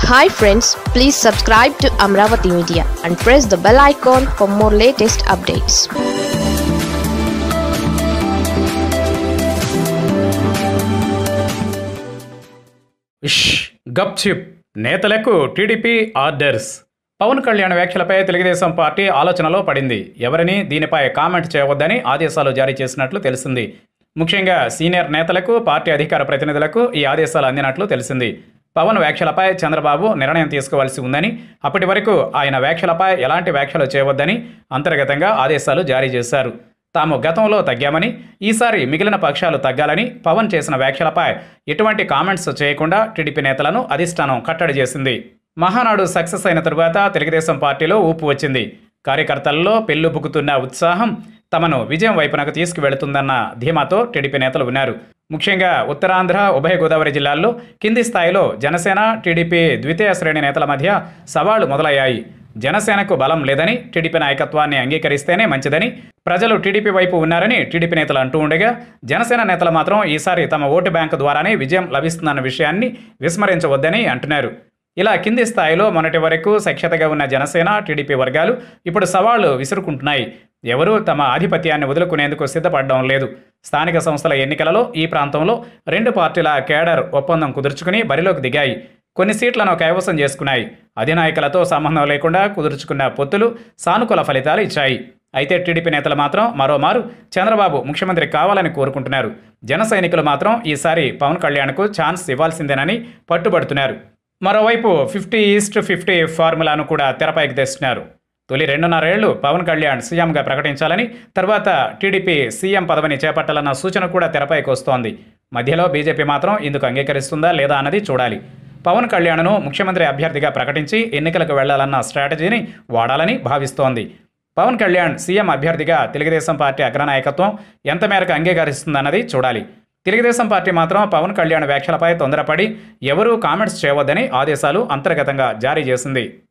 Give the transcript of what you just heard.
hi friends please subscribe to Amaravati media and press the bell icon for more latest updates ఇష్ గప్చిప్ నేతలకు TDP orders Pawan Kalyan వ్యాఖ్యలపై Telugu Desam party ఆలోచనలో పడింది ఎవరిని దీనిపై కామెంట్ చేయవద్దని ఆదేశాలు జారీ చేసినట్లు తెలిసింది ముఖ్యంగా సీనియర్ నేతలకు పార్టీ అధికార ప్రతినిధులకు ఈ ఆదేశాలు అందినట్లు తెలిసింది పవన్ వ్యాఖ్యలపై చంద్రబాబు నిర్ణయం తీసుకోవాల్సి ఉందని అప్పటి వరకు ఆయన వ్యాఖ్యలపై ఎలాంటి వ్యాఖ్యలు చేయవద్దని అంతర్గతంగా ఆదేశాలు జారీ చేశారు తాము గతంలో తగ్గామని ఈసారి మిగిలిన పక్షాలు తగ్గాలని పవన్ చేసిన వ్యాఖ్యలపై ఎటువంటి కామెంట్స్ చేయకుండా టీడీపీ నేతలను అధిష్టానం కట్టడి చేసింది మహానాడు సక్సెస్ అయిన తరువాత తెలుగుదేశం పార్టీలో ఊపు వచ్చింది కార్యకర్తల్లో పెళ్ళుబుకుతున్న ఉత్సాహం తమను విజయం వైపునకు తీసుకువెళుతుందన్న ధీమాతో టీడీపీ నేతలు ఉన్నారు ముఖ్యంగా ఉత్తరాంధ్ర ఉభయ గోదావరి జిల్లాల్లో కింది స్థాయిలో జనసేన టీడీపీ ద్వితీయ శ్రేణి నేతల మధ్య సవాళ్లు మొదలయ్యాయి జనసేనకు బలం లేదని టీడీపీ నాయకత్వాన్ని అంగీకరిస్తేనే మంచిదని ప్రజలు టీడీపీ వైపు ఉన్నారని టీడీపీ నేతలు అంటూ ఉండగా జనసేన నేతలు మాత్రం ఈసారి తమ ఓటు బ్యాంకు ద్వారానే విజయం లభిస్తుందన్న విషయాన్ని విస్మరించవద్దని అంటున్నారు ఇలా కింది స్థాయిలో మొన్నటి వరకు సఖ్యతగా ఉన్న జనసేన టీడీపీ వర్గాలు ఇప్పుడు సవాళ్లు విసురుకుంటున్నాయి ఎవరూ తమ ఆధిపత్యాన్ని వదులుకునేందుకు సిద్ధపడడం లేదు స్థానిక సంస్థల ఎన్నికలలో ఈ ప్రాంతంలో రెండు పార్టీల కేడర్ ఒప్పందం కుదుర్చుకుని బరిలోకి దిగాయి కొన్ని సీట్లను కైవసం చేసుకున్నాయి అధినాయకులతో సంబంధం లేకుండా కుదుర్చుకున్న పొత్తులు సానుకూల ఫలితాలు ఇచ్చాయి అయితే టీడీపీ నేతలు మాత్రం మరోమారు చంద్రబాబు ముఖ్యమంత్రి కావాలని కోరుకుంటున్నారు జన సైనికులు మాత్రం ఈసారి పవన్ కళ్యాణ్కు ఛాన్స్ ఇవ్వాల్సిందేనని పట్టుబడుతున్నారు మరోవైపు ఫిఫ్టీ ఈస్ట్ ఫిఫ్టీ ఫార్ములాను కూడా తెరపైకి తెస్తున్నారు తొలి రెండున్నరేళ్లు పవన్ కళ్యాణ్ సీఎంగా ప్రకటించాలని తర్వాత టీడీపీ సీఎం పదవిని చేపట్టాలన్న సూచన కూడా తెరపైకి వస్తోంది మధ్యలో బీజేపీ మాత్రం ఇందుకు అంగీకరిస్తుందా లేదా అన్నది చూడాలి పవన్ కళ్యాణ్ను ముఖ్యమంత్రి అభ్యర్థిగా ప్రకటించి ఎన్నికలకు వెళ్లాలన్న స్ట్రాటజీని వాడాలని భావిస్తోంది పవన్ కళ్యాణ్ సీఎం అభ్యర్థిగా తెలుగుదేశం పార్టీ అగ్రనాయకత్వం ఎంత మేరకు అంగీకరిస్తుందన్నది చూడాలి తెలుగుదేశం పార్టీ మాత్రం పవన్ కళ్యాణ్ వ్యాఖ్యలపై తొందరపడి ఎవరూ కామెంట్స్ చేయవద్దని ఆదేశాలు అంతర్గతంగా జారీ చేసింది